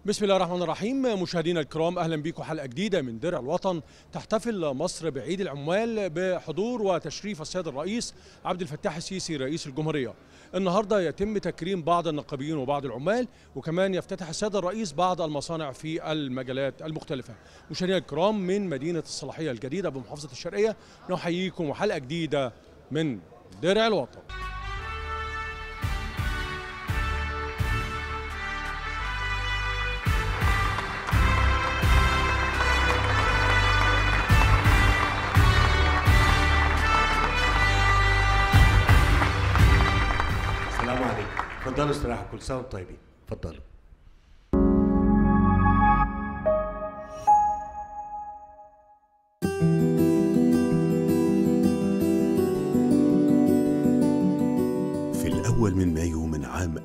بسم الله الرحمن الرحيم مشاهدينا الكرام اهلا بكم حلقه جديده من درع الوطن تحتفل مصر بعيد العمال بحضور وتشريف السيد الرئيس عبد الفتاح السيسي رئيس الجمهوريه. النهارده يتم تكريم بعض النقابيين وبعض العمال وكمان يفتتح السيد الرئيس بعض المصانع في المجالات المختلفه. مشاهدينا الكرام من مدينه الصلاحيه الجديده بمحافظه الشرقيه نحييكم وحلقه جديده من درع الوطن. السلام عليكم اتفضلوا استراحوا كل سنه وانتم طيبين اتفضلوا في الأول من مايو من عام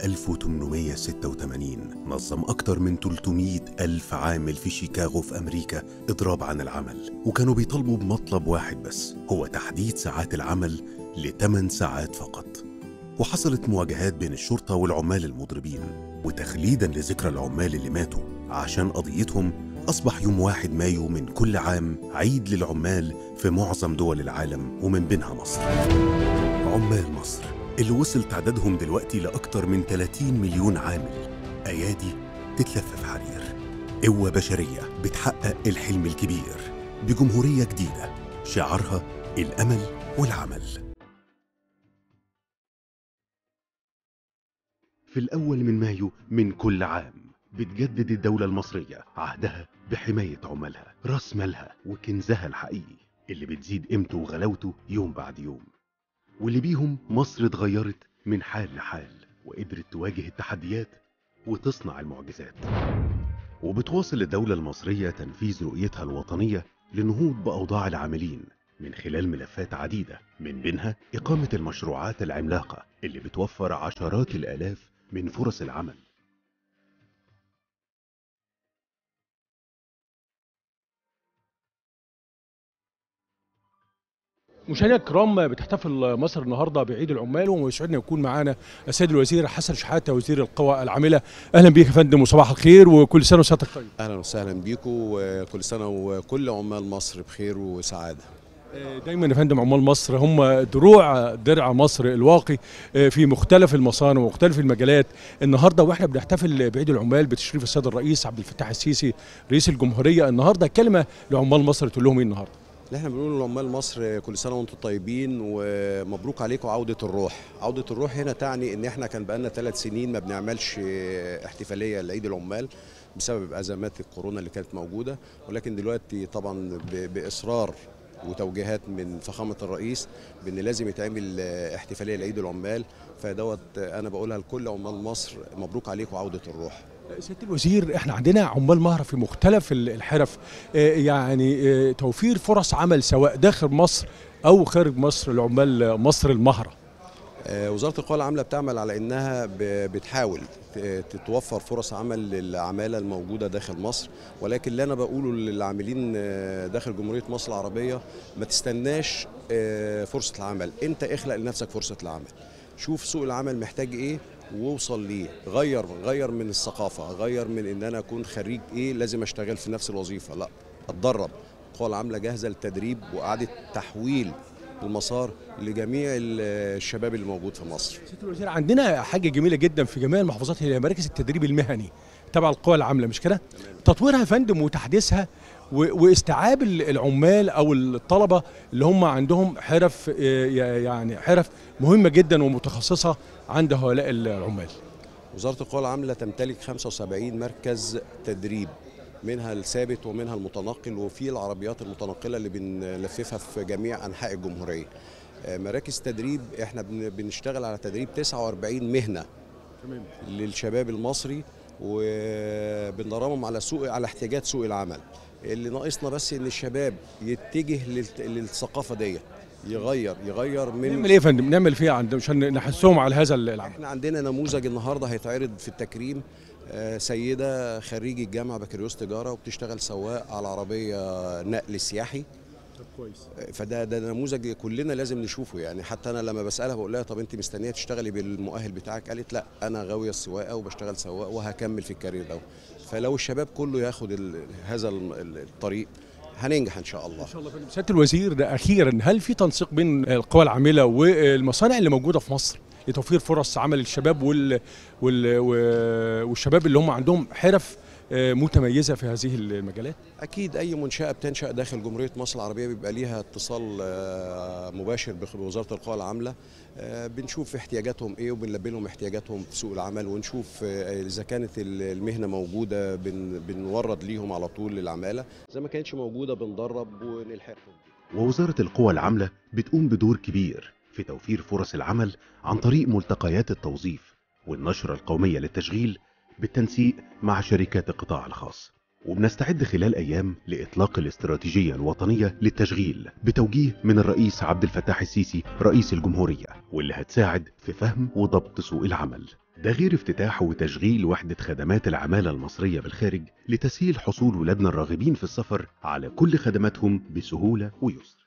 1886 نظم أكتر من 300 ألف عامل في شيكاغو في أمريكا إضراب عن العمل وكانوا بيطالبوا بمطلب واحد بس هو تحديد ساعات العمل ل 8 ساعات فقط وحصلت مواجهات بين الشرطة والعمال المضربين وتخليدا لذكرى العمال اللي ماتوا عشان قضيتهم أصبح يوم واحد مايو من كل عام عيد للعمال في معظم دول العالم ومن بينها مصر عمال مصر اللي وصل تعدادهم دلوقتي لأكتر من 30 مليون عامل أيادي تتلف في حرير قوة بشرية بتحقق الحلم الكبير بجمهورية جديدة شعارها الأمل والعمل في الأول من مايو من كل عام بتجدد الدولة المصرية عهدها بحماية عمالها راس مالها وكنزها الحقيقي اللي بتزيد قيمته وغلاوته يوم بعد يوم واللي بيهم مصر اتغيرت من حال لحال وقدرت تواجه التحديات وتصنع المعجزات وبتواصل الدولة المصرية تنفيذ رؤيتها الوطنية للنهوض بأوضاع العاملين من خلال ملفات عديدة من بينها إقامة المشروعات العملاقة اللي بتوفر عشرات الآلاف من فرص العمل مشاهدينا الكرام بتحتفل مصر النهارده بعيد العمال ويسعدنا يكون معانا السيد الوزير حسن شحاته وزير القوى العامله اهلا بيك يا فندم وصباح الخير وكل سنه وسيادتك طيب اهلا وسهلا بيكم وكل سنه وكل عمال مصر بخير وسعاده دايما يا فندم عمال مصر هم دروع درع مصر الواقي في مختلف المصانع ومختلف المجالات النهارده واحنا بنحتفل بعيد العمال بتشريف السيد الرئيس عبد الفتاح السيسي رئيس الجمهوريه النهارده كلمه لعمال مصر تقول لهم ايه النهارده اللي احنا بنقول لعمال مصر كل سنه وانتم طيبين ومبروك عليكم عوده الروح عوده الروح هنا تعني ان احنا كان بقالنا ثلاث سنين ما بنعملش احتفاليه لعيد العمال بسبب ازمات الكورونا اللي كانت موجوده ولكن دلوقتي طبعا باصرار وتوجيهات من فخامه الرئيس بان لازم يتعمل احتفاليه لعيد العمال فدوت انا بقولها لكل عمال مصر مبروك عليكم عوده الروح سياده الوزير احنا عندنا عمال مهره في مختلف الحرف يعني توفير فرص عمل سواء داخل مصر او خارج مصر لعمال مصر المهره وزاره القوى العامله بتعمل على انها بتحاول توفر فرص عمل للعماله الموجوده داخل مصر ولكن اللي انا بقوله للعاملين داخل جمهوريه مصر العربيه ما تستناش فرصه العمل انت اخلق لنفسك فرصه العمل شوف سوق العمل محتاج ايه ووصل ليه غير غير من الثقافه غير من ان انا اكون خريج ايه لازم اشتغل في نفس الوظيفه لا اتدرب القوى العامله جاهزه للتدريب واعاده تحويل المسار لجميع الشباب اللي موجود في مصر. سياده الوزير عندنا حاجه جميله جدا في جميع المحافظات هي مراكز التدريب المهني تبع القوى العامله مش كده؟ تطويرها يا فندم وتحديثها واستيعاب العمال او الطلبه اللي هم عندهم حرف يعني حرف مهمه جدا ومتخصصه عند هؤلاء العمال. وزاره القوى العامله تمتلك 75 مركز تدريب منها الثابت ومنها المتنقل وفي العربيات المتنقله اللي بنلففها في جميع انحاء الجمهوريه. مراكز تدريب احنا بنشتغل على تدريب 49 مهنه تمام للشباب المصري وبندربهم على سوق على احتياجات سوق العمل. اللي ناقصنا بس ان الشباب يتجه للثقافه ديت يغير يغير من نعمل ايه يا فندم نعمل فيها عند عشان نحسهم على هذا العمل احنا عندنا نموذج النهارده هيتعرض في التكريم سيده خريجه جامعه بكالوريوس تجاره وبتشتغل سواق على عربيه نقل سياحي كويس فده ده نموذج كلنا لازم نشوفه يعني حتى انا لما بسالها بقول لها طب انت مستنيه تشتغلي بالمؤهل بتاعك قالت لا انا غاويه السواقه وبشتغل سواق وهكمل في الكارير ده فلو الشباب كله ياخد ال- هذا الم- ال- الطريق هننجح ان شاء الله ان شاء الله يا فندم. سياده الوزير ده اخيرا هل في تنسيق بين القوى العامله والمصانع اللي موجوده في مصر لتوفير فرص عمل للشباب وال... وال... والشباب اللي هم عندهم حرف آه، متميزه في هذه المجالات اكيد اي منشاه بتنشا داخل جمهوريه مصر العربيه بيبقى ليها اتصال آه، مباشر بخ- بوزاره القوى العامله آه، بنشوف احتياجاتهم ايه وبنلبي لهم احتياجاتهم في سوق العمل ونشوف آه، اذا كانت ال- المهنه موجوده بن بنورد ليهم على طول للعماله اذا ما كانتش موجوده بندرب ونلحقهم ووزارة القوى العاملة بتقوم بدور كبير في توفير فرص العمل عن طريق ملتقيات التوظيف والنشرة القومية للتشغيل بالتنسيق مع شركات القطاع الخاص وبنستعد خلال أيام لإطلاق الاستراتيجية الوطنية للتشغيل بتوجيه من الرئيس عبد الفتاح السيسي رئيس الجمهورية واللي هتساعد في فهم وضبط سوق العمل ده غير افتتاح وتشغيل وحدة خدمات العمالة المصرية بالخارج لتسهيل حصول ولادنا الراغبين في السفر على كل خدماتهم بسهولة ويسر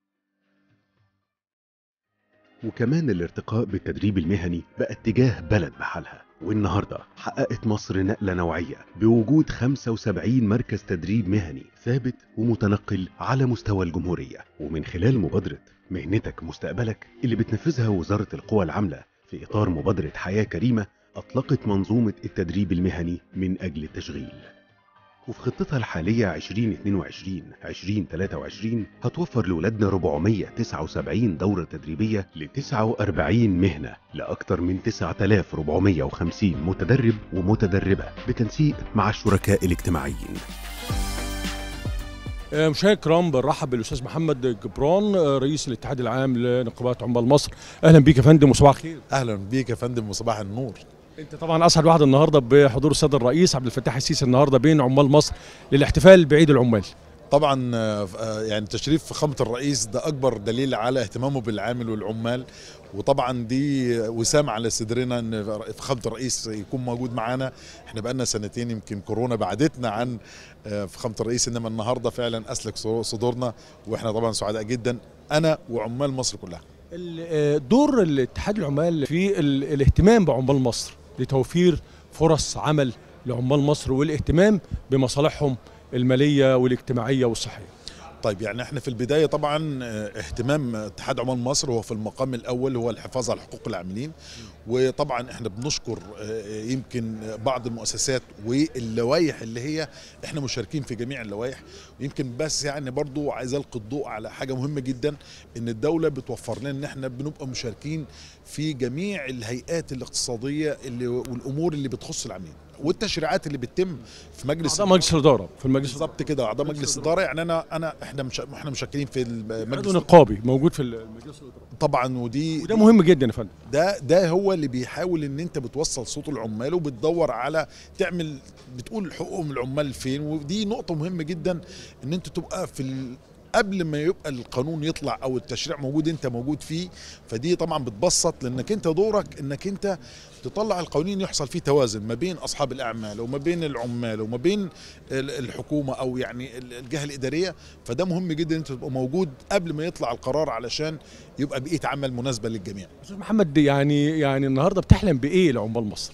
وكمان الارتقاء بالتدريب المهني بقى اتجاه بلد بحالها والنهاردة حققت مصر نقلة نوعية بوجود 75 مركز تدريب مهني ثابت ومتنقل على مستوى الجمهورية ومن خلال مبادرة مهنتك مستقبلك اللي بتنفذها وزارة القوى العاملة في إطار مبادرة حياة كريمة أطلقت منظومة التدريب المهني من أجل التشغيل وفي خطتها الحالية 2022-2023 هتوفر لولادنا 479 دورة تدريبية ل 49 مهنة لأكثر من 9450 متدرب ومتدربة بتنسيق مع الشركاء الاجتماعيين آه، مشاهدينا الكرام بنرحب بالاستاذ محمد جبران آه، رئيس الاتحاد العام لنقابات عمال مصر اهلا بيك يا فندم وصباح الخير اهلا بيك يا فندم وصباح النور انت طبعا اسعد واحد النهارده بحضور السيد الرئيس عبد الفتاح السيسي النهارده بين عمال مصر للاحتفال بعيد العمال طبعا آه، آه، يعني تشريف فخامه الرئيس ده اكبر دليل على اهتمامه بالعامل والعمال وطبعا دي وسام على صدرنا ان فخامه الرئيس يكون موجود معانا احنا بقالنا سنتين يمكن كورونا بعدتنا عن آه، فخامه الرئيس انما النهارده فعلا اسلك صدورنا واحنا طبعا سعداء جدا انا وعمال مصر كلها ال- آه، دور الاتحاد العمال في ال- الاهتمام بعمال مصر لتوفير فرص عمل لعمال مصر والاهتمام بمصالحهم الماليه والاجتماعيه والصحيه طيب يعني احنا في البدايه طبعا اه، اهتمام اتحاد عمال مصر هو في المقام الاول هو الحفاظ على حقوق العاملين وطبعا احنا بنشكر اه، يمكن بعض المؤسسات واللوائح اللي هي احنا مشاركين في جميع اللوائح ويمكن بس يعني برضو عايز القي الضوء على حاجه مهمه جدا ان الدوله بتوفر لنا ان احنا بنبقى مشاركين في جميع الهيئات الاقتصاديه اللي والامور اللي بتخص العاملين والتشريعات اللي بتتم في مجلس اعضاء مجلس الاداره في المجلس بالظبط كده اعضاء مجلس اداره يعني انا انا احنا مش احنا مشكلين في عضو المجلس نقابي موجود في المجلس الاداره طبعا ودي وده مهم جدا يا فندم ده ده هو اللي بيحاول ان انت بتوصل صوت العمال وبتدور على تعمل بتقول حقوقهم العمال فين ودي نقطه مهمه جدا ان انت تبقى في ال... قبل ما يبقى القانون يطلع او التشريع موجود انت موجود فيه فدي طبعا بتبسط لانك انت دورك انك انت تطلع القوانين يحصل فيه توازن ما بين اصحاب الاعمال وما بين العمال وما بين ال- الحكومه او يعني ال- الجهه الاداريه فده مهم جدا انت تبقى موجود قبل ما يطلع القرار علشان يبقى بيئه عمل مناسبه للجميع استاذ محمد يعني يعني النهارده بتحلم بايه لعمال مصر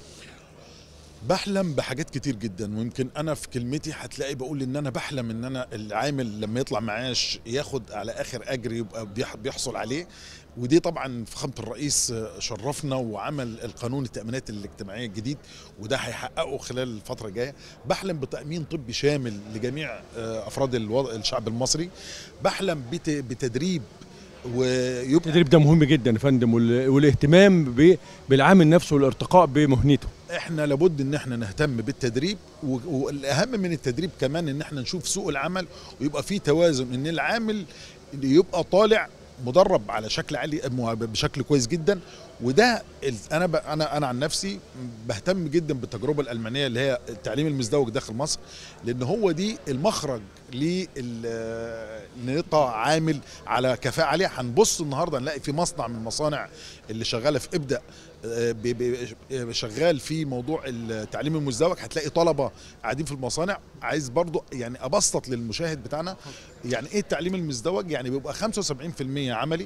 بحلم بحاجات كتير جدا ويمكن انا في كلمتي هتلاقي بقول ان انا بحلم ان انا العامل لما يطلع معاش ياخد على اخر اجر يبقى بيح- بيحصل عليه ودي طبعا فخامه الرئيس شرفنا وعمل القانون التامينات الاجتماعيه الجديد وده هيحققه خلال الفتره الجايه بحلم بتامين طبي شامل لجميع آه، افراد الوضع الشعب المصري بحلم بت- بتدريب ويبقى التدريب ده مهم جدا يا فندم وال- والاهتمام ب- بالعامل نفسه والارتقاء بمهنته احنا لابد ان احنا نهتم بالتدريب و- والاهم من التدريب كمان ان احنا نشوف سوق العمل ويبقى فيه توازن ان العامل يبقى طالع مدرب على شكل عالي بشكل كويس جدا وده ال- انا ب... انا انا عن نفسي بهتم جدا بالتجربه الالمانيه اللي هي التعليم المزدوج داخل مصر لان هو دي المخرج لنقطة عامل على كفاءة عالية هنبص النهارده نلاقي في مصنع من المصانع اللي شغالة في ابدأ آه، ب- ب- شغال في موضوع التعليم المزدوج هتلاقي طلبة قاعدين في المصانع عايز برضو يعني ابسط للمشاهد بتاعنا يعني ايه التعليم المزدوج يعني بيبقى 75% عملي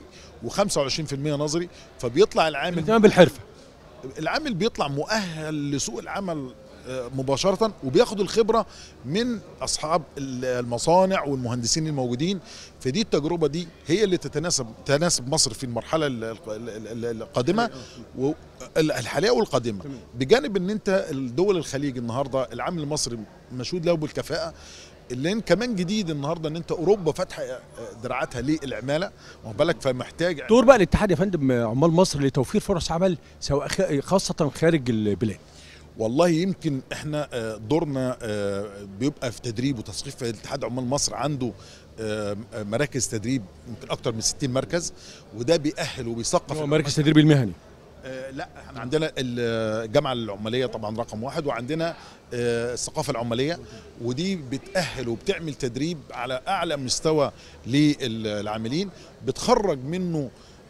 و25% نظري فبيطلع العامل الاهتمام بالحرفه العامل بيطلع مؤهل لسوق العمل آه، مباشرة وبياخد الخبرة من أصحاب المصانع والمهندسين الموجودين فدي التجربة دي هي اللي تتناسب تناسب مصر في المرحلة ال- ال- ال- القادمة و- الحالية والقادمة بجانب ان انت الدول الخليج النهاردة العامل المصري مشهود له بالكفاءة اللي كمان جديد النهارده ان انت اوروبا فاتحه آه، دراعاتها للعماله واخد بالك فمحتاج دور بقى الاتحاد يا فندم عمال مصر لتوفير فرص عمل سواء خ- خاصه خارج البلاد والله يمكن احنا آه، دورنا آه، بيبقى في تدريب وتثقيف اتحاد عمال مصر عنده آه، مراكز تدريب يمكن اكتر من 60 مركز وده بيأهل وبيثقف هو مركز التدريب المهني آه، لا احنا عندنا الجامعه العماليه طبعا رقم واحد وعندنا آه، الثقافه العماليه ودي بتأهل وبتعمل تدريب على اعلى مستوى للعاملين بتخرج منه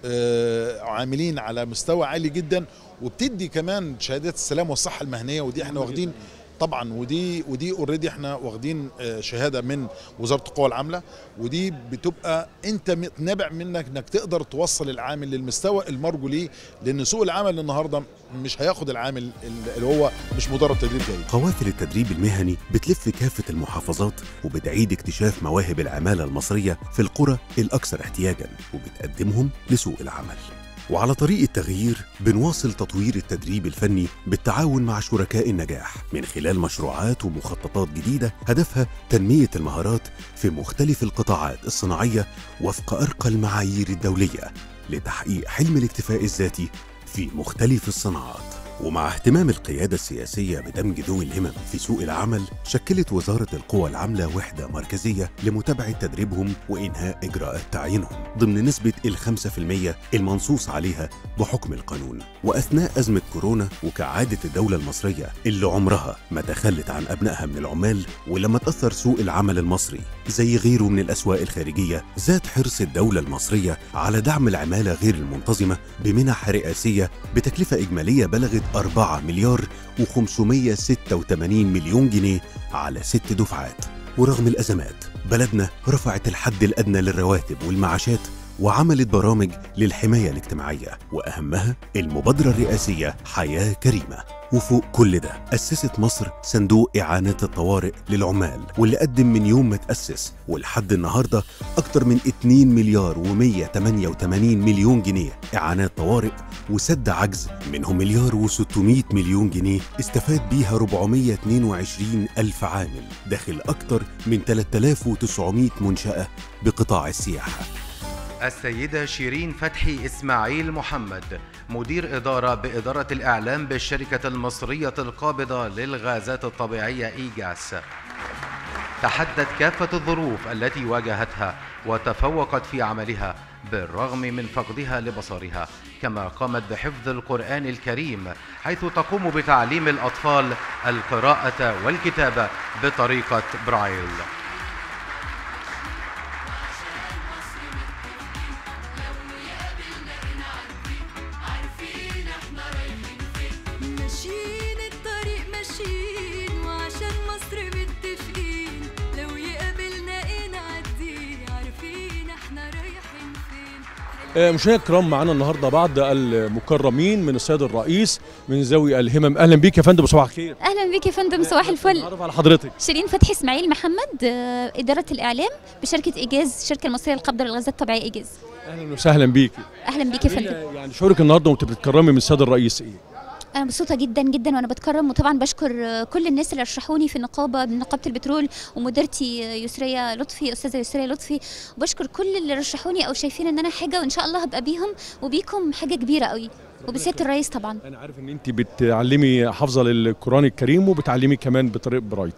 آه، عاملين على مستوى عالي جدا وبتدي كمان شهادات السلام والصحه المهنيه ودي احنا واخدين طبعا ودي ودي اوريدي احنا واخدين آه، شهاده من وزاره القوى العامله ودي بتبقى انت م- نابع منك انك تقدر توصل العامل للمستوى المرجو ليه لان سوق العمل النهارده مش هياخد العامل اللي هو مش مدرب تدريب جيد قوافل التدريب المهني بتلف كافة المحافظات وبتعيد اكتشاف مواهب العمالة المصرية في القرى الأكثر احتياجاً وبتقدمهم لسوق العمل. وعلى طريق التغيير بنواصل تطوير التدريب الفني بالتعاون مع شركاء النجاح من خلال مشروعات ومخططات جديدة هدفها تنمية المهارات في مختلف القطاعات الصناعية وفق أرقى المعايير الدولية لتحقيق حلم الاكتفاء الذاتي في مختلف الصناعات. ومع اهتمام القيادة السياسية بدمج ذوي الهمم في سوق العمل شكلت وزارة القوى العاملة وحدة مركزية لمتابعة تدريبهم وإنهاء إجراءات تعيينهم ضمن نسبة الخمسة في المية المنصوص عليها بحكم القانون وأثناء أزمة كورونا وكعادة الدولة المصرية اللي عمرها ما تخلت عن أبنائها من العمال ولما تأثر سوق العمل المصري زي غيره من الأسواق الخارجية زاد حرص الدولة المصرية على دعم العمالة غير المنتظمة بمنح رئاسية بتكلفة إجمالية بلغت 4 مليار و586 مليون جنيه على ست دفعات ورغم الأزمات بلدنا رفعت الحد الأدنى للرواتب والمعاشات وعملت برامج للحماية الاجتماعية وأهمها المبادرة الرئاسية حياة كريمة وفوق كل ده أسست مصر صندوق إعانات الطوارئ للعمال واللي قدم من يوم ما تأسس ولحد النهاردة أكتر من 2 مليار و188 مليون جنيه إعانات طوارئ وسد عجز منهم مليار و600 مليون جنيه استفاد بيها 422 ألف عامل داخل أكتر من 3900 منشأة بقطاع السياحة السيدة شيرين فتحي إسماعيل محمد مدير إدارة بإدارة الإعلام بالشركة المصرية القابضة للغازات الطبيعية إيجاس تحدت كافة الظروف التي واجهتها وتفوقت في عملها بالرغم من فقدها لبصرها كما قامت بحفظ القرآن الكريم حيث تقوم بتعليم الأطفال القراءة والكتابة بطريقة برايل ماشيين الطريق ماشيين وعشان مصر متفقين لو يقابلنا ايه نعديه عارفين احنا رايحين فين آه، مشاهدينا الكرام معانا النهارده بعض المكرمين من السيد الرئيس من ذوي الهمم اهلا بيك يا فندم صباح الخير اهلا بيك يا فندم صباح الفل نعرف على حضرتك شيرين فتحي اسماعيل محمد آه، اداره الاعلام بشركه ايجاز الشركه المصريه للقبضه للغازات الطبيعيه ايجاز اهلا وسهلا بيك اهلا بيك يا فندم يعني شعورك النهارده وانت بتتكرمي من السيد الرئيس ايه انا مبسوطه جدا جدا وانا بتكرم وطبعا بشكر آه، كل الناس اللي رشحوني في النقابه من نقابه البترول ومديرتي آه، يسريه لطفي استاذه يسريه لطفي وبشكر كل اللي رشحوني او شايفين ان انا حاجه وان شاء الله هبقى بيهم وبيكم حاجه كبيره قوي وبسياده الرئيس طبعا انا عارف ان انت بتعلمي حافظه للقران الكريم وبتعلمي كمان بطريقه برايت بعلم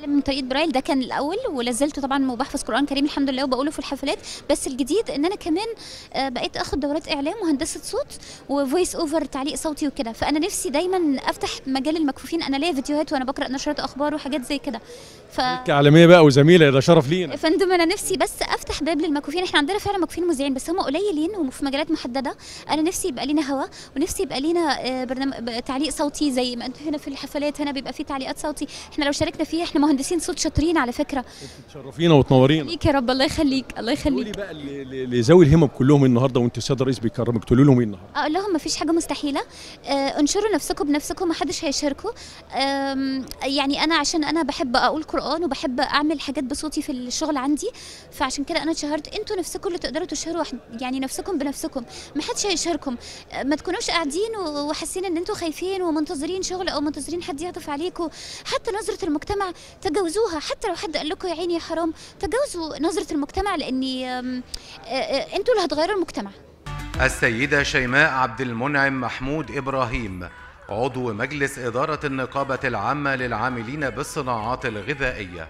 بتعلم من طريقه برايل ده كان الاول ولا زلت طبعا وبحفظ قران كريم الحمد لله وبقوله في الحفلات بس الجديد ان انا كمان آه، بقيت اخد دورات اعلام وهندسه صوت وفويس اوفر تعليق صوتي وكده فانا نفسي دايما افتح مجال المكفوفين انا ليا فيديوهات وانا بقرا نشرات اخبار وحاجات زي كده ف كعالميه بقى وزميله ده شرف لينا يا فندم انا نفسي بس افتح باب للمكفوفين احنا عندنا فعلا مكفوفين مذيعين بس هم قليلين وفي مجالات محدده انا نفسي يبقى لينا هوا ونفسي يبقى لينا آه، برنامج ب- تعليق صوتي زي ما انتوا هنا في الحفلات هنا بيبقى في تعليقات صوتي احنا لو شاركنا فيها احنا مهندسين صوت شاطرين على فكره تشرفينا وتنورينا ليك يا رب الله يخليك الله قولي يخليك بقى ل- ل- لذوي الهمم كلهم النهارده وانت السيد الرئيس بيكرمك تقول لهم ايه النهارده اقول لهم مفيش حاجه مستحيله آه، انشروا نفسكم بنفسكم محدش هيشاركوا آم، يعني انا عشان انا بحب اقول قران وبحب اعمل حاجات بصوتي في الشغل عندي فعشان كده انا اتشهرت انتوا نفسكم اللي تقدروا تشهروا واحد- يعني نفسكم بنفسكم ما حدش هيشاركم آه، ما تكونوش قاعدين و- وحاسين ان انتوا خايفين ومنتظرين شغل او منتظرين حد يعطف عليكم حتى نظره المجتمع تجاوزوها حتى لو حد قال لكم يا عيني يا حرام تجاوزوا نظره المجتمع لاني آم، آه، آه، انتوا اللي هتغيروا المجتمع السيدة شيماء عبد المنعم محمود إبراهيم عضو مجلس إدارة النقابة العامة للعاملين بالصناعات الغذائية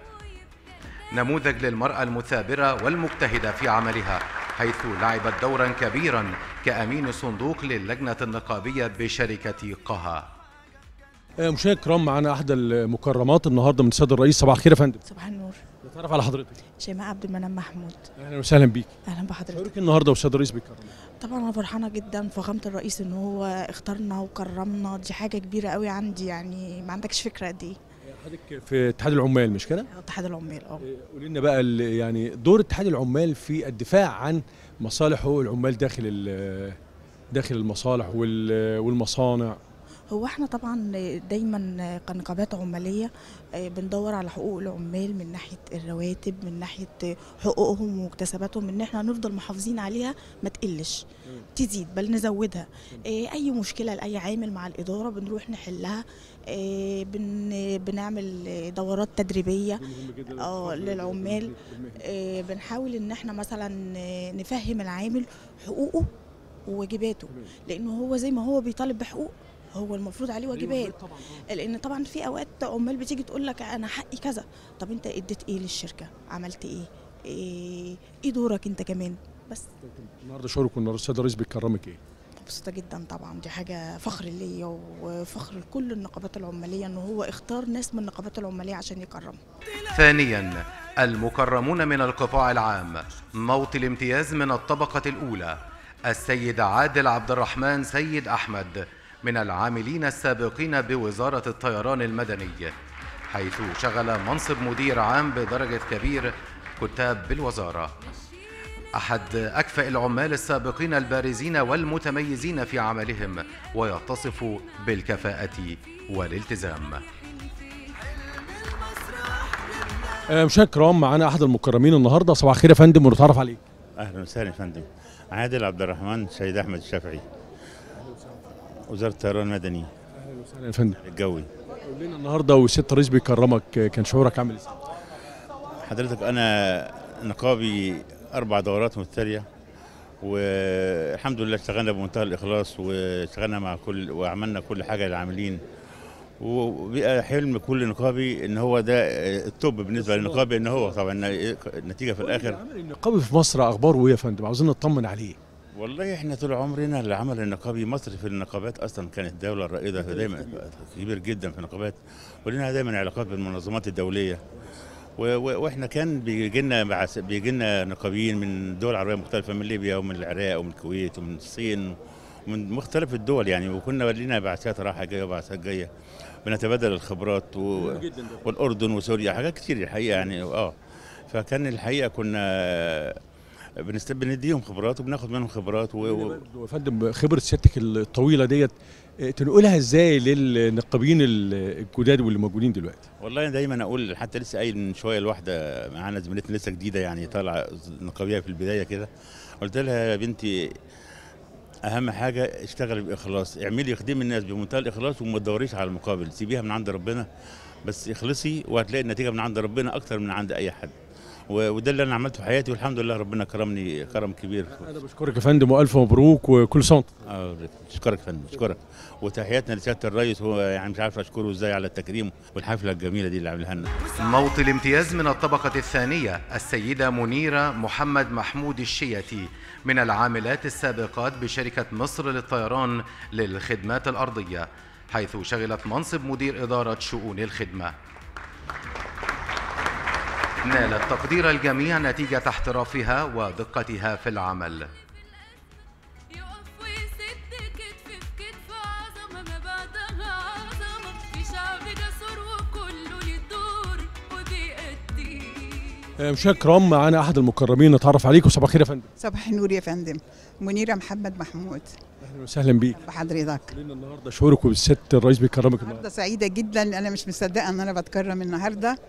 نموذج للمرأة المثابرة والمجتهدة في عملها حيث لعبت دورا كبيرا كأمين صندوق للجنة النقابية بشركة قها آه، مشاهد كرام معانا احدى المكرمات النهارده من السيد الرئيس صباح الخير يا فندم صباح النور نتعرف على حضرتك شيماء عبد المنعم محمود اهلا وسهلا بيك اهلا بحضرتك شعورك النهارده والسيد الرئيس بيكرمك طبعا انا فرحانه جدا فخامه الرئيس ان هو اختارنا وكرمنا دي حاجه كبيره قوي عندي يعني ما عندكش فكره قد ايه حضرتك في اتحاد العمال مش كده اتحاد العمال اه آه، قولي لنا بقى ال- يعني دور اتحاد العمال في الدفاع عن مصالح حقوق العمال داخل ال- داخل المصالح وال- والمصانع هو احنا طبعا دايما كنقابات عماليه آه، بندور على حقوق العمال من ناحيه الرواتب من ناحيه حقوقهم ومكتسباتهم ان احنا نفضل محافظين عليها ما تقلش تزيد بل نزودها آه، اي مشكله لاي عامل مع الاداره بنروح نحلها آه، بن بنعمل دورات تدريبيه اه للعمال آه، بنحاول ان احنا مثلا آه، نفهم العامل حقوقه وواجباته لانه هو زي ما هو بيطالب بحقوق هو المفروض عليه واجبات لان طبعا في اوقات عمال بتيجي تقول لك انا حقي كذا طب انت اديت ايه للشركه عملت ايه ايه, إيه دورك انت كمان بس النهارده شعورك والنهارده السيد الرئيس بيكرمك ايه مبسوطه جدا طبعا دي حاجه فخر ليا وفخر لكل النقابات العماليه ان هو اختار ناس من النقابات العماليه عشان يكرموا ثانيا المكرمون من القطاع العام موطي الامتياز من الطبقة الأولى السيد عادل عبد الرحمن سيد أحمد من العاملين السابقين بوزارة الطيران المدني حيث شغل منصب مدير عام بدرجة كبير كتاب بالوزارة أحد أكفأ العمال السابقين البارزين والمتميزين في عملهم ويتصف بالكفاءة والالتزام آه، مشاهد كرام معانا احد المكرمين النهارده صباح الخير يا فندم ونتعرف عليك اهلا وسهلا يا فندم عادل عبد الرحمن سيد احمد الشافعي وزاره الطيران المدني اهلا وسهلا يا فندم الجوي قول لنا النهارده والسيد الرئيس بيكرمك آه، كان شعورك عامل ازاي حضرتك انا نقابي اربع دورات متتاليه والحمد لله اشتغلنا بمنتهى الاخلاص واشتغلنا مع كل وعملنا كل حاجه للعاملين وبقى حلم كل نقابي ان هو ده التوب بالنسبه للنقابي ان هو طبعا النتيجه في الاخر عمل النقابي في مصر اخباره ايه يا فندم عاوزين نطمن عليه والله احنا طول عمرنا العمل النقابي مصر في النقابات اصلا كانت الدوله الرائده دايما كبير جدا في النقابات ولنا دايما علاقات بالمنظمات الدوليه و- و- واحنا كان بيجي لنا بيجي لنا نقابيين من دول عربيه مختلفه من ليبيا ومن العراق ومن الكويت ومن الصين ومن مختلف الدول يعني وكنا لنا بعثات رايحه جايه وبعثات جايه بنتبادل الخبرات و... والاردن وسوريا حاجات كتير الحقيقه يعني اه فكان الحقيقه كنا بنست... بنديهم خبرات وبناخد منهم خبرات و... و... يا فندم خبره سيادتك الطويله ديت آه، تنقلها ازاي للنقابيين ال- الجداد واللي موجودين دلوقتي والله دايما اقول حتى لسه قايل من شويه لواحده معانا زميلتنا لسه جديده يعني طالعه نقابيه في البدايه كده قلت لها يا بنتي اهم حاجه اشتغلي باخلاص اعملي خدمي الناس بمنتهى الاخلاص وما تدوريش على المقابل سيبيها من عند ربنا بس اخلصي وهتلاقي النتيجه من عند ربنا اكتر من عند اي حد و- وده اللي انا عملته في حياتي والحمد لله ربنا كرمني كرم كبير انا بشكرك يا فندم والف مبروك وكل سنه وأنت طيب. اه اشكرك يا فندم اشكرك وتحياتنا لسياده الرئيس هو يعني مش عارف اشكره ازاي على التكريم والحفله الجميله دي اللي عاملها لنا موطي الامتياز من الطبقة الثانية السيدة منيرة محمد محمود الشيتي من العاملات السابقات بشركة مصر للطيران للخدمات الأرضية حيث شغلت منصب مدير إدارة شؤون الخدمة نالت تقدير الجميع نتيجة احترافها ودقتها في العمل يقف ويسد كتف في كتف عظمة ما بعدها عظمة في شعب جسور وكله للدور وبيأدي آه، مشاهد كرام معانا احد المكرمين نتعرف عليكم صباح الخير يا فندم صباح النور يا فندم منيرة محمد محمود اهلا وسهلا بيك بحضرتك لنا النهارده شعورك وبالست الرئيس بيكرمك النهارده النهارده سعيدة جدا أنا مش مصدقة إن أنا بتكرم النهاردة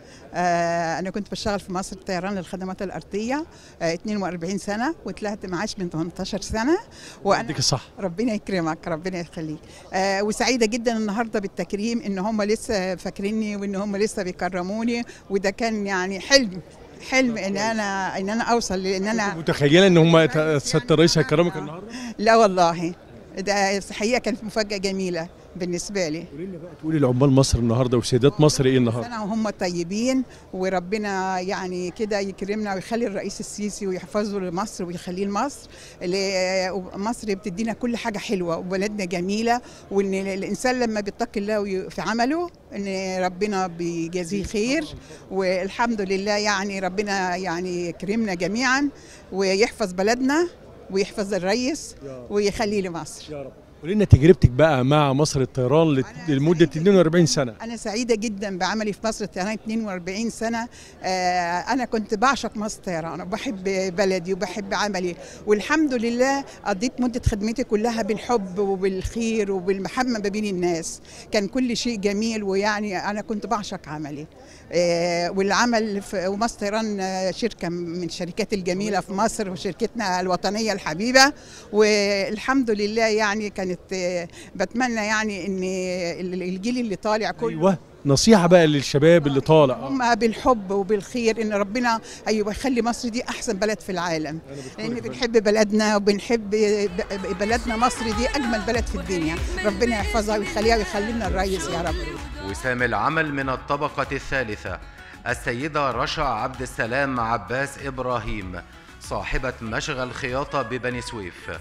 آه أنا كنت بشتغل في مصر طيران للخدمات الأرضية آه 42 سنة وطلعت معاش من 18 سنة وأنا يديك الصح ربنا يكرمك ربنا يخليك آه وسعيدة جدا النهاردة بالتكريم إن هم لسه فاكريني وإن هم لسه بيكرموني وده كان يعني حلم حلم ان انا ان انا اوصل لان انا متخيله ان هم ست الرئيس هيكرمك النهارده لا والله ده الحقيقه كانت مفاجاه جميله بالنسبه لي تقولي لعمال مصر النهارده وسيدات مصر ايه النهارده سنة وهم طيبين وربنا يعني كده يكرمنا ويخلي الرئيس السيسي ويحفظه لمصر ويخليه لمصر اللي- مصر بتدينا كل حاجة حلوة وبلدنا جميلة وإن الإنسان لما بيتقي الله وي- في عمله إن ربنا بيجازيه خير والحمد لله يعني ربنا يعني يكرمنا جميعا ويحفظ بلدنا ويحفظ الرئيس ويخليه لمصر يا رب قولي لنا تجربتك بقى مع مصر الطيران لت- لمده 42 سنه أنا سعيدة جدا بعملي في مصر الطيران 42 سنة آه، أنا كنت بعشق مصر الطيران وبحب بلدي وبحب عملي والحمد لله قضيت مدة خدمتي كلها بالحب وبالخير وبالمحبة ما بين الناس كان كل شيء جميل ويعني أنا كنت بعشق عملي آه، والعمل في ومصر طيران آه، شركة من الشركات الجميلة في مصر وشركتنا الوطنية الحبيبة والحمد لله يعني كانت آه، بتمنى يعني ان الجيل اللي طالع كله ايوه نصيحه بقى للشباب اللي طالع آه. هم بالحب وبالخير ان ربنا ايوه يخلي مصر دي احسن بلد في العالم لان بنحب بلدنا وبنحب ب- بلدنا مصر دي اجمل بلد في الدنيا ربنا يحفظها ويخليها ويخلي لنا الرئيس يا رب وسام العمل من الطبقة الثالثة السيدة رشا عبد السلام عباس إبراهيم صاحبة مشغل خياطة ببني سويف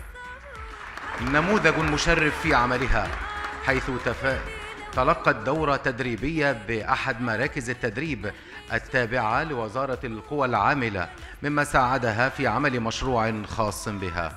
نموذج مشرف في عملها حيث تف... تلقت دورة تدريبية بأحد مراكز التدريب التابعة لوزارة القوى العاملة مما ساعدها في عمل مشروع خاص بها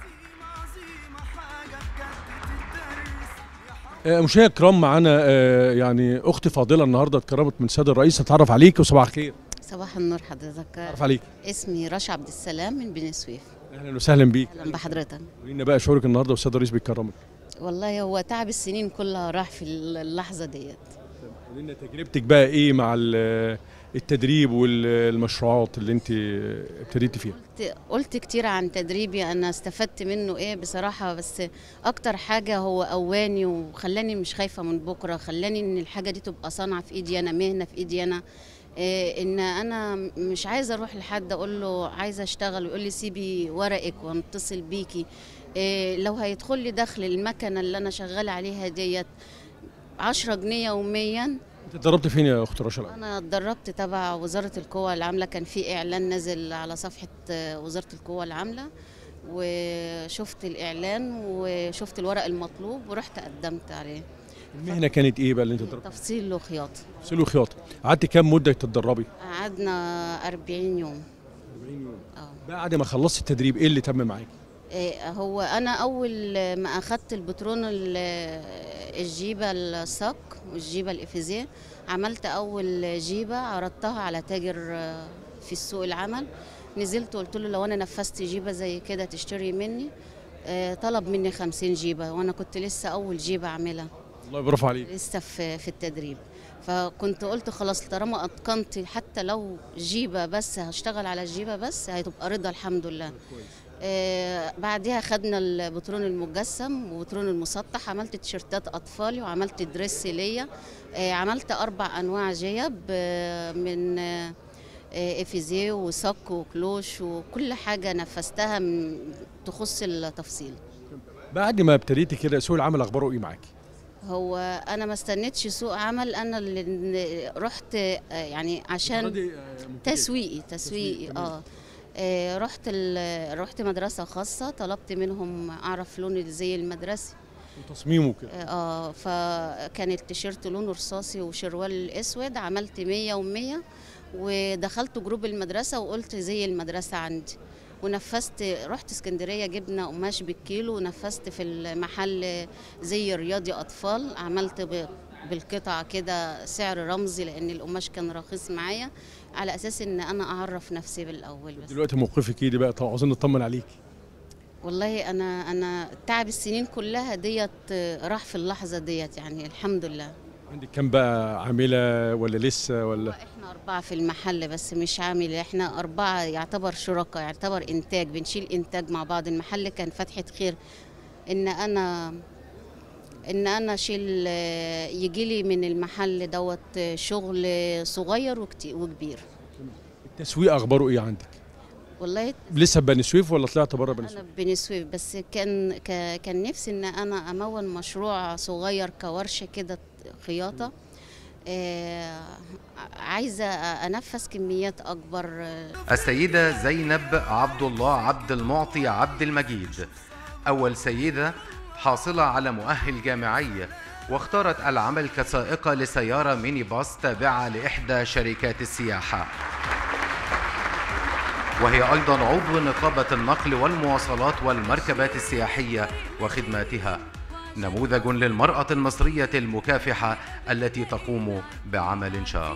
آه، مشاهد كرام معانا آه، يعني اختي فاضله النهارده اتكرمت من سيد الرئيس اتعرف عليك وصباح الخير صباح النور حضرتك اتعرف عليك اسمي رشا عبد السلام من بني سويف اهلا وسهلا بيك اهلا بحضرتك قولي لنا بقى شعورك النهارده والسيد الرئيس بيكرمك والله هو تعب السنين كلها راح في اللحظه ديت قولي لنا تجربتك بقى ايه مع ال- التدريب والمشروعات اللي انت ابتديتي فيها قلت- قلت كتير عن تدريبي انا استفدت منه ايه بصراحه بس اكتر حاجه هو قواني وخلاني مش خايفه من بكره خلاني ان الحاجه دي تبقى صنعه في ايدي انا مهنه في ايدي انا إيه ان انا مش عايزه اروح لحد اقول له عايزه اشتغل ويقول لي سيبي ورقك وانتصل بيكي إيه لو هيدخل لي دخل المكنه اللي انا شغاله عليها ديت 10 جنيه يوميا انت اتدربت فين يا اخت رشا الأول؟ انا اتدربت تبع وزاره القوى العامله كان في اعلان نزل على صفحه آه، وزاره القوى العامله وشفت الاعلان وشفت الورق المطلوب ورحت قدمت عليه المهنه كانت ايه بقى اللي انت اتدربت تفصيل وخياطه سلو خياطه قعدت كام مده تتدربي قعدنا 40 يوم بعد ما خلصت التدريب ايه اللي تم معاك إيه، هو انا اول ما اخدت البترون ال- الجيبه الصك والجيبه الافيزيه عملت اول جيبه عرضتها على تاجر آه، في سوق العمل نزلت وقلت له لو انا نفذت جيبه زي كده تشتري مني آه، طلب مني 50 جيبه وانا كنت لسه اول جيبه اعملها الله برافو عليك لسه في في التدريب فكنت قلت خلاص طالما اتقنت حتى لو جيبه بس هشتغل على الجيبه بس هتبقى رضا الحمد لله آه بعدها خدنا البترون المجسم وبترون المسطح عملت تيشيرتات اطفالي وعملت دريس ليا آه عملت اربع انواع جيب آه من آه آه، افيزيه وصك وكلوش وكل حاجه نفذتها م- تخص التفصيل بعد ما ابتديتي كده سوق العمل اخباره ايه معاكي هو انا ما استنيتش سوق عمل انا اللي رحت آه، يعني عشان تسويقي تسويقي اه آه، رحت ال- رحت مدرسه خاصه طلبت منهم اعرف لون زي المدرسي وتصميمه كده اه فكان التيشيرت لونه رصاصي وشروال اسود عملت 100 و100 ودخلت جروب المدرسه وقلت زي المدرسه عندي ونفذت رحت اسكندريه جبنا قماش بالكيلو ونفذت في المحل زي رياضي اطفال عملت ب- بالقطعه كده سعر رمزي لان القماش كان رخيص معايا على اساس ان انا اعرف نفسي بالاول بس دلوقتي موقفك ايه دي بقى طبعا عاوزين نطمن عليكي والله انا انا تعب السنين كلها ديت راح في اللحظه ديت يعني الحمد لله عندك كام بقى عامله ولا لسه ولا احنا أربعة في المحل بس مش عامل احنا أربعة يعتبر شركاء يعتبر إنتاج بنشيل إنتاج مع بعض المحل كان فتحة خير إن أنا إن أنا أشيل يجي لي من المحل دوت شغل صغير وكتير وكبير التسويق اخباره ايه عندك والله لسه بني سويف ولا طلعت بره بني سويف أنا بني سويف بس كان ك- كان نفسي إن أنا أمول مشروع صغير كورشة كده خياطة آه، عايزة أنفذ كميات أكبر آه، السيدة زينب عبد الله عبد المعطي عبد المجيد أول سيدة حاصلة على مؤهل جامعي واختارت العمل كسائقة لسيارة ميني باص تابعة لإحدى شركات السياحة وهي أيضا عضو نقابة النقل والمواصلات والمركبات السياحية وخدماتها نموذج للمرأة المصرية المكافحة التي تقوم بعمل شاق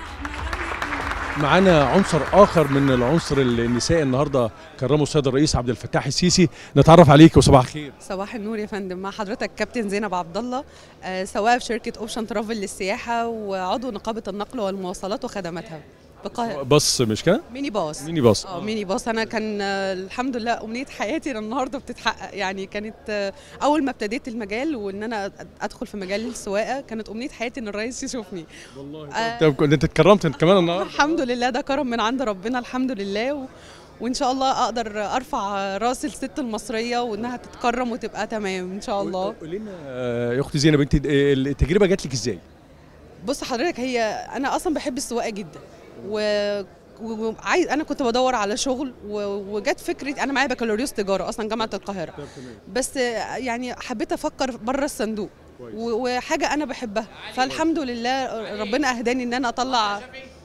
معانا عنصر اخر من العنصر النسائي النهارده كرمه السيد الرئيس عبد الفتاح السيسي نتعرف عليك وصباح الخير صباح النور يا فندم مع حضرتك كابتن زينب عبد الله آه، سواق في شركه اوبشن ترافل للسياحه وعضو نقابه النقل والمواصلات وخدماتها بقاهره بص مش كده ميني باص ميني باص اه ميني باص انا كان آه، الحمد لله امنيه حياتي النهارده بتتحقق يعني كانت آه، اول ما ابتديت المجال وان انا ادخل في مجال السواقه كانت امنيه حياتي ان الرئيس يشوفني والله طب كنت انت اتكرمت انت كمان النهارده الحمد لله ده كرم من عند ربنا الحمد لله و... وان شاء الله اقدر ارفع راس الست المصريه وانها تتكرم وتبقى تمام ان شاء الله قولي لنا آه، يا اختي زينب انت آه، التجربه جات لك ازاي بص حضرتك هي انا اصلا بحب السواقه جدا و وعايز انا كنت بدور على شغل و- وجت فكره انا معايا بكالوريوس تجاره اصلا جامعه القاهره بس يعني حبيت افكر بره الصندوق و- وحاجه انا بحبها فالحمد لله ربنا اهداني ان انا اطلع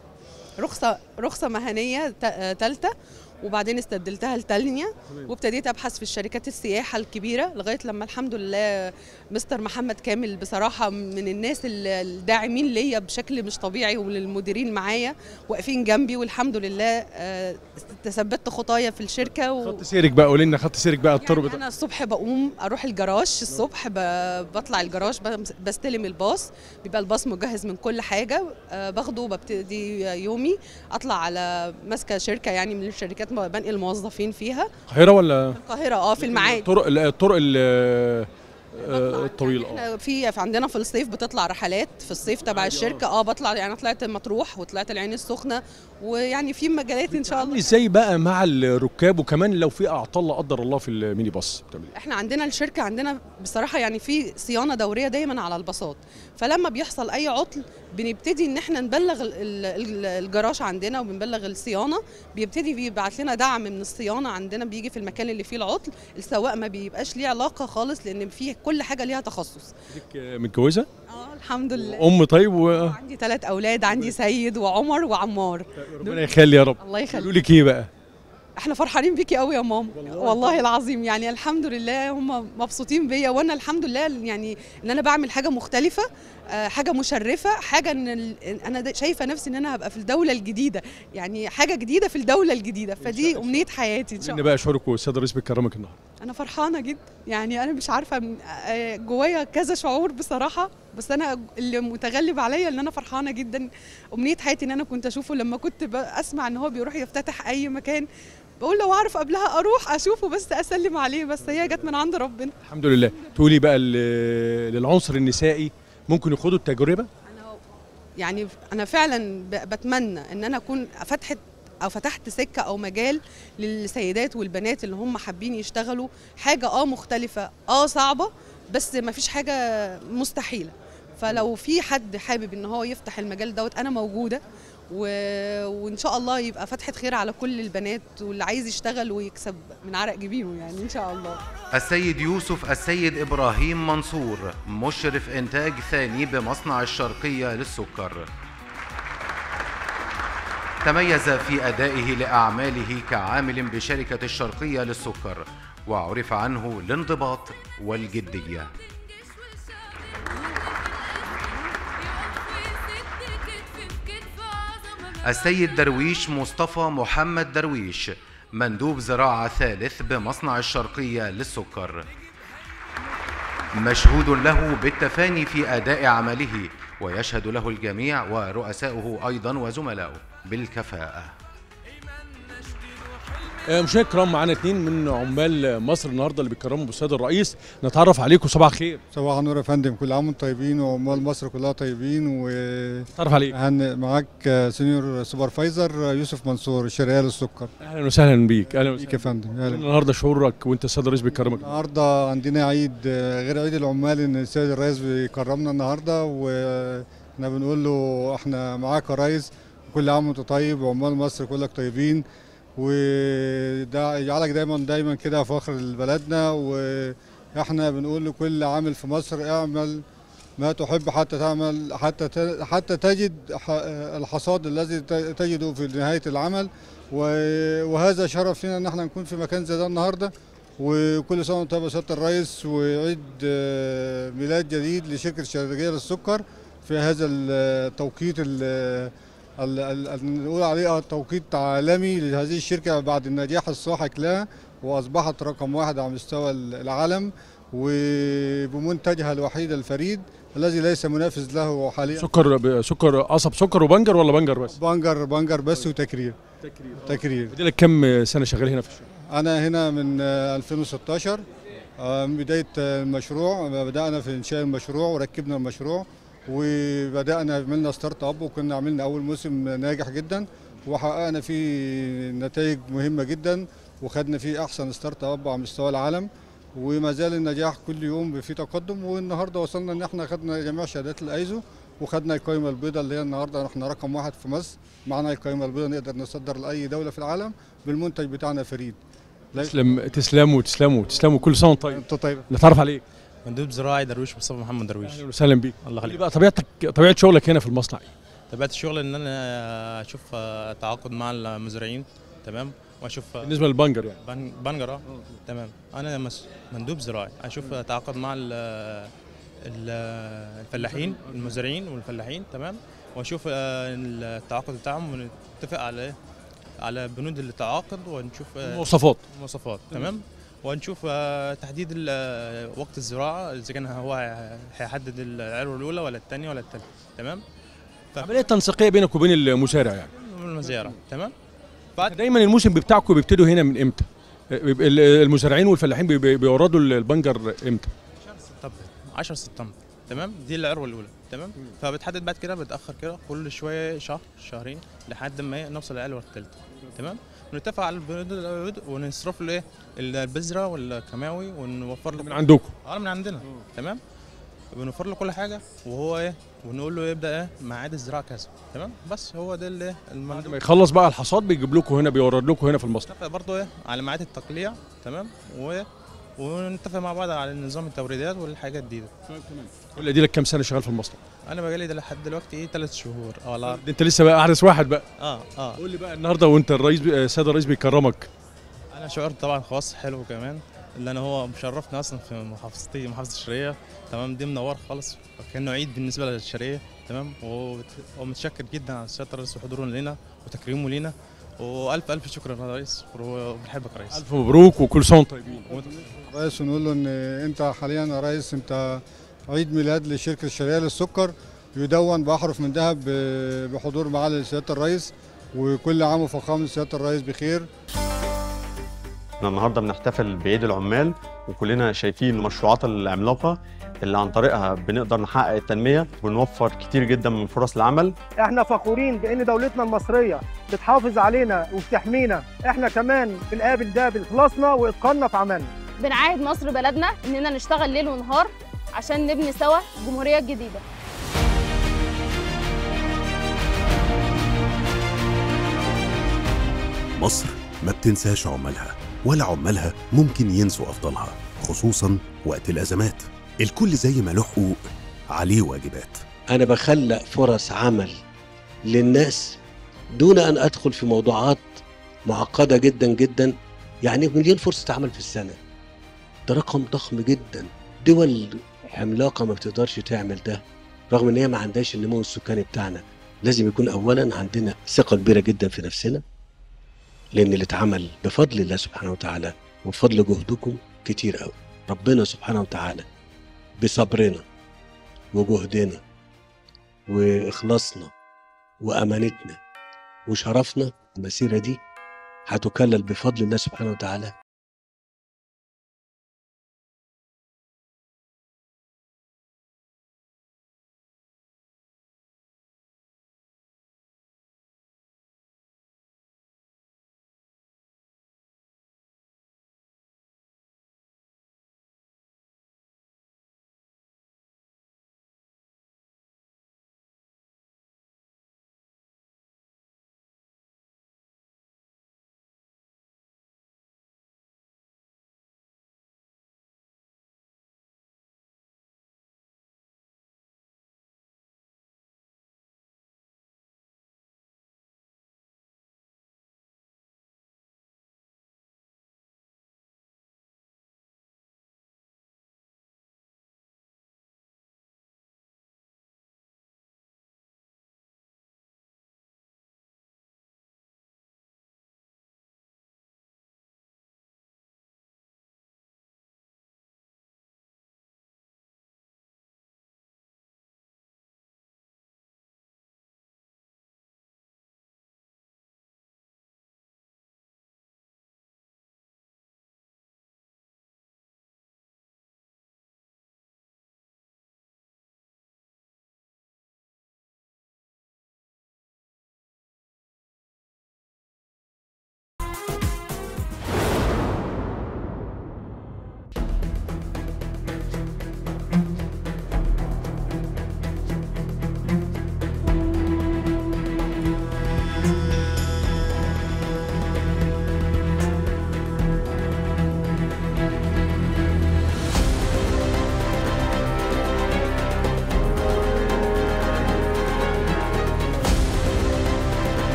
رخصه رخصه مهنيه ثالثه وبعدين استبدلتها لتانية وابتديت ابحث في الشركات السياحه الكبيره لغايه لما الحمد لله مستر محمد كامل بصراحه من الناس ال- الداعمين ليا بشكل مش طبيعي وللمديرين معايا واقفين جنبي والحمد لله آه، تثبت خطايا في الشركه و... خدت سيرك بقى قولي لنا خدت سيرك بقى الطرب ده انا الصبح بقوم اروح الجراج الصبح ب- بطلع الجراج بمس- بستلم الباص بيبقى الباص مجهز من كل حاجه آه، باخده وببتدي يومي اطلع على ماسكه شركه يعني من الشركات م- بنقل موظفين فيها القاهره ولا القاهره اه في المعادي الطرق الطرق ال- آه، الطويله اه احنا في في عندنا في الصيف بتطلع رحلات في الصيف تبع الشركه اه بطلع يعني طلعت مطروح وطلعت العين السخنه ويعني في مجالات ان شاء الله ازاي بقى مع الركاب وكمان لو في اعطال لا قدر الله في الميني باص بتعمل ايه احنا عندنا الشركه عندنا بصراحه يعني في صيانه دوريه دايما على الباصات فلما بيحصل اي عطل بنبتدي ان احنا نبلغ ال- ال- ال- الجراج عندنا وبنبلغ الصيانه بيبتدي بيبعت لنا دعم من الصيانه عندنا بيجي في المكان اللي فيه العطل السواق ما بيبقاش ليه علاقه خالص لان في كل حاجه ليها تخصص آه، متجوزه اه الحمد لله ام طيب و... عندي ثلاث اولاد عندي سيد وعمر وعمار ربنا يخلي يا رب الله يخليك يقولوا لك ايه بقى احنا فرحانين بيكي قوي يا ماما والله, والله العظيم يعني الحمد لله هم مبسوطين بيا وانا الحمد لله يعني ان انا بعمل حاجه مختلفه آه، حاجه مشرفه حاجه ان ال- إن انا دا- شايفه نفسي ان انا هبقى في الدوله الجديده يعني حاجه جديده في الدوله الجديده فدي امنيه حياتي ان شاء ان الله بقى شعورك والسيد الرئيس بيكرمك النهارده انا فرحانه جدا يعني انا مش عارفه من- آه، جوايا كذا شعور بصراحه بس انا اللي متغلب عليا ان انا فرحانه جدا امنيه حياتي ان انا كنت اشوفه لما كنت ب- اسمع ان هو بيروح يفتتح اي مكان بقول لو اعرف قبلها اروح اشوفه بس اسلم عليه بس هي جت من عند ربنا الحمد لله تقولي بقى ل- للعنصر النسائي ممكن يخوضوا التجربه يعني انا فعلا ب- بتمنى ان انا اكون فتحت او فتحت سكه او مجال للسيدات والبنات اللي هم حابين يشتغلوا حاجه اه مختلفه اه صعبه بس ما فيش حاجه مستحيله فلو في حد حابب ان هو يفتح المجال دوت انا موجوده و... وان شاء الله يبقى فتحه خير على كل البنات واللي عايز يشتغل ويكسب من عرق جبينه يعني ان شاء الله السيد يوسف السيد إبراهيم منصور مشرف إنتاج ثاني بمصنع الشرقية للسكر تميز في أدائه لأعماله كعامل بشركة الشرقية للسكر وعرف عنه الانضباط والجدية السيد درويش مصطفى محمد درويش مندوب زراعة ثالث بمصنع الشرقية للسكر مشهود له بالتفاني في أداء عمله ويشهد له الجميع ورؤساؤه أيضا وزملاؤه بالكفاءة آه، مشاهدينا الكرام معانا اثنين من عمال مصر النهارده اللي بيكرموا بالسيد الرئيس نتعرف عليكم صباح الخير صباح النور يا فندم كل عام وانتم طيبين وعمال مصر كلها طيبين و تعرف عليك هن معاك سينيور سوبرفايزر يوسف منصور الشرقيه للسكر اهلا وسهلا بيك اهلا بيك يا فندم وسهلا أهلا. النهارده شعورك وانت السيد الرئيس بيكرمك النهارده عندنا عيد آه، غير عيد العمال ان السيد الرئيس بيكرمنا النهارده واحنا بنقول له احنا معاك يا ريس كل عام وانت طيب وعمال مصر كلك طيبين وده يجعلك دايما دايما كده فخر لبلدنا واحنا بنقول لكل عامل في مصر اعمل ما تحب حتى تعمل حتى ت- حتى تجد ح- الحصاد الذي ت- تجده في نهايه العمل و- وهذا شرف لنا ان احنا نكون في مكان زي ده النهارده وكل سنه وانت طيب يا سياده الرئيس وعيد آه، ميلاد جديد لشركه الشرقيه للسكر في هذا التوقيت ال- ال- ال- ال- نقول عليه توقيت عالمي لهذه الشركه بعد النجاح الساحق لها واصبحت رقم واحد على مستوى العالم وبمنتجها الوحيد الفريد الذي ليس منافس له حاليا سكر ب- سكر قصب سكر وبنجر ولا بنجر بس بنجر بنجر بس وتكرير تكرير تكرير بدي لك كم سنه شغال هنا في الشركه انا هنا من آه، 2016 آه، من بدايه آه، المشروع بدانا في انشاء المشروع وركبنا المشروع وبدانا عملنا ستارت اب وكنا عملنا اول موسم ناجح جدا وحققنا فيه نتائج مهمه جدا وخدنا فيه احسن ستارت اب على مستوى العالم وما زال النجاح كل يوم في تقدم والنهارده وصلنا ان احنا خدنا جميع شهادات الايزو وخدنا القائمه البيضاء اللي هي النهارده احنا رقم واحد في مصر معنا القائمه البيضاء نقدر نصدر لاي دوله في العالم بالمنتج بتاعنا فريد لا- تسلم تسلموا تسلموا تسلموا كل سنه وانت طيب انت طيب نتعرف عليك مندوب زراعي درويش مصطفى محمد درويش اهلا وسهلا بيك الله قول لي يخليك بقى طبيعتك طبيعه شغلك هنا في المصنع ايه طبيعه الشغل ان انا اشوف آه، تعاقد مع المزارعين تمام واشوف آه، بالنسبه للبنجر يعني بن- بنجر اه تمام انا مس- مندوب زراعي اشوف تعاقد مع ال- ال- الفلاحين المزارعين والفلاحين تمام واشوف آه، التعاقد بتاعهم ونتفق على إيه؟ على بنود التعاقد ونشوف آه، مواصفات. مواصفات تمام ونشوف آه، تحديد ال- آه، وقت الزراعه اذا كان هو هيحدد العروه الاولى ولا الثانيه ولا الثالثه تمام عمليه تنسيقيه بينك وبين المزارع يعني المزارع تمام دايما الموسم بتاعكم بيبتدوا هنا من امتى بيبقى ال- المزارعين والفلاحين بي- بي- بيوردوا البنجر امتى طب 10 سبتمبر تمام دي العروه الاولى تمام فبتحدد بعد كده بتاخر كده كل شويه شهر شهرين لحد ما نوصل للعروه الثالثه تمام نتفق على البنود العروض ونصرف له ايه البذره والكيماوي ونوفر له من عندكم اه من عندنا تمام بنوفر له كل حاجه وهو ايه ونقول له يبدا ايه ميعاد الزراعه كذا تمام بس هو ده اللي المندوب لما يخلص بقى الحصاد بيجيب لكم هنا بيورد لكم هنا في المصنع نتفق برضه ايه على ميعاد التقليع تمام و ونتفق مع بعض على نظام التوريدات والحاجات دي قول لي دي لك كام سنه شغال في المصنع انا بقالي ده لحد دلوقتي ايه ثلاث شهور اه على ده انت لسه بقى احدث واحد بقى اه اه قول لي بقى النهارده وانت الرئيس بي- السيد الرئيس بيكرمك انا شعرت طبعا خاص حلو كمان لان هو مشرفنا اصلا في محافظتي محافظه الشرقيه تمام دي منور خالص كانه عيد بالنسبه للشرقيه تمام وهو بت- هو متشكر جدا على سياده الرئيس وحضوره لنا وتكريمه لينا والف الف شكر يا ريس وبنحبك يا ريس الف مبروك وكل سنه وانتم طيبين رئيس ونقول له ان انت حاليا يا ريس انت عيد ميلاد لشركه الشرقيه للسكر يدون باحرف من ذهب ب- بحضور معالي سياده الرئيس وكل عام وفخامه سياده الرئيس بخير احنا النهارده بنحتفل بعيد العمال وكلنا شايفين المشروعات العملاقه اللي عن طريقها بنقدر نحقق التنميه ونوفر كتير جدا من فرص العمل احنا فخورين بان دولتنا المصريه بتحافظ علينا وبتحمينا احنا كمان بنقابل ده باخلاصنا واتقاننا في عملنا بنعاهد مصر بلدنا اننا نشتغل ليل ونهار عشان نبني سوا جمهوريه جديده مصر ما بتنساش عمالها ولا عمالها ممكن ينسوا أفضلها خصوصا وقت الأزمات الكل زي ما له حقوق عليه واجبات أنا بخلق فرص عمل للناس دون أن أدخل في موضوعات معقدة جدا جدا يعني مليون فرصة عمل في السنة ده رقم ضخم جدا دول عملاقة ما بتقدرش تعمل ده رغم ان هي ما عندهاش النمو السكاني بتاعنا لازم يكون اولا عندنا ثقة كبيرة جدا في نفسنا لان اللي اتعمل بفضل الله سبحانه وتعالى وبفضل جهدكم كتير قوي ربنا سبحانه وتعالى بصبرنا وجهدنا واخلاصنا وامانتنا وشرفنا المسيره دي هتكلل بفضل الله سبحانه وتعالى